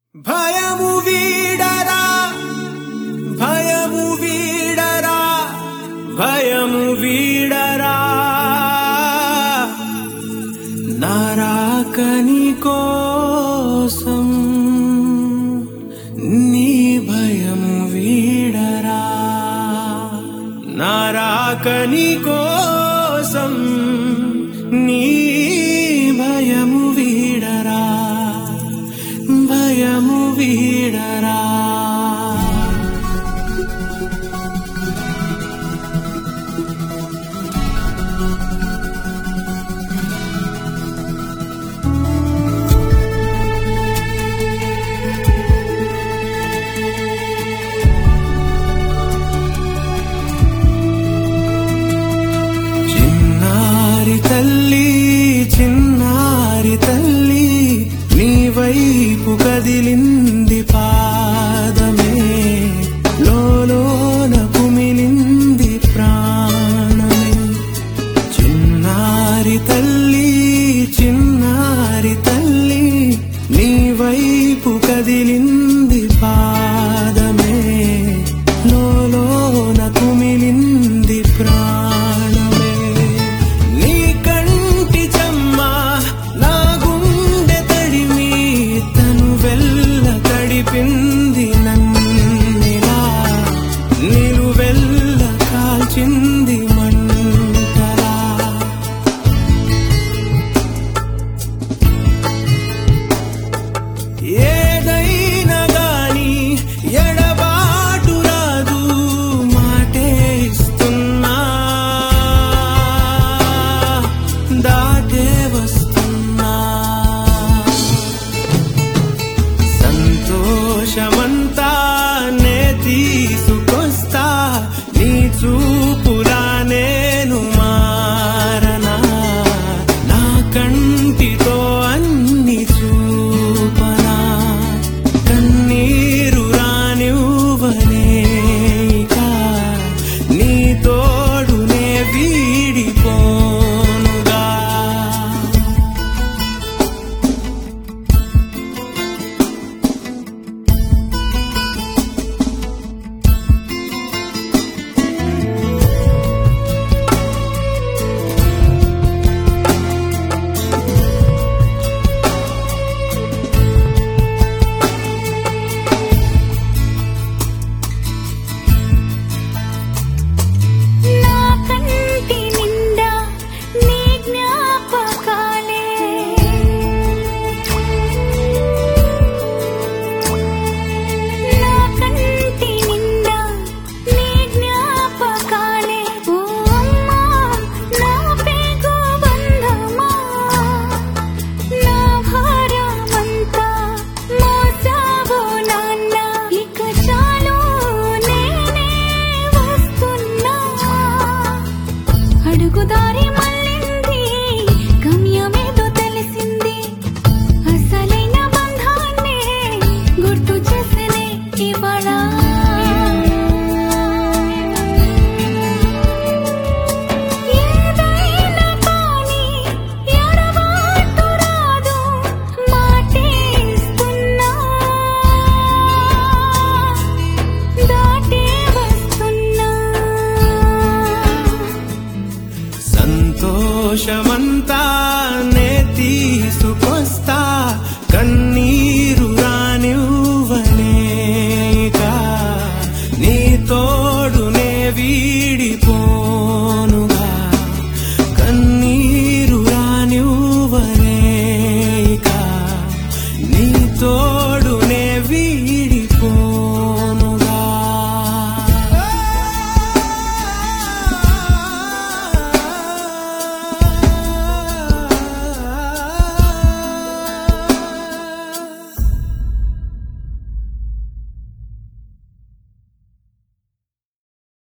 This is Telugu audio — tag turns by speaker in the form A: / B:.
A: భయము వీడరా భయము వీడరా భయము వీడరా నారాకని కోసం నీ భయము వీడరా నారాకని కోసం నీ భయము వీడరా భయము వీడరా చిన్నారి తల్లి చిన్నారి తల్లి నీ వైపు కదిలింది పాదమే లోలోన కుమిలింది ప్రాణమే చిన్నారి తల్లి చిన్నారి తల్లి నీ వైపు కదిలింది పాదమే లోలోన కుమిలింది ప్రాణమే నీ కంటి చెమ్మ నా గుండె తడిమి తను వెళ్ళ తడిపింది నన్నిలా నిలువెల్ల కాల్చింది మంటలా ఏదైనా గాని ఎడబాటు రాదు మాటే ఇస్తున్నా దాటే వస్తున్నా సంతోషమంతా నే తీసుకొస్తా నీ చూపులా నేను మారనా నా కంటితో అన్ని చూపనా కన్నీరు రానివ్వనే ఇక నీ తోడునే వీడిపోనుగా
B: నా కంటి నిండా నీ జ్ఞాపకాలే నా కంటి నిండా నీ జ్ఞాపకాలే ఓ అమ్మా నా పేగు బంధమా నా భారమంతా మోసావో నాన్న ఇక చాలు నేనే వస్తున్నా అడుగుదారి మళ్ళింది గమ్యమేదో తెలిసింది అసలైన బంధాన్ని గుర్తు చేసనే ఇవాళ ఏదైనా కానీ ఎడబాటు రాదు మాటేస్తున్నా దాటే వస్తున్నా
A: సంతోషమం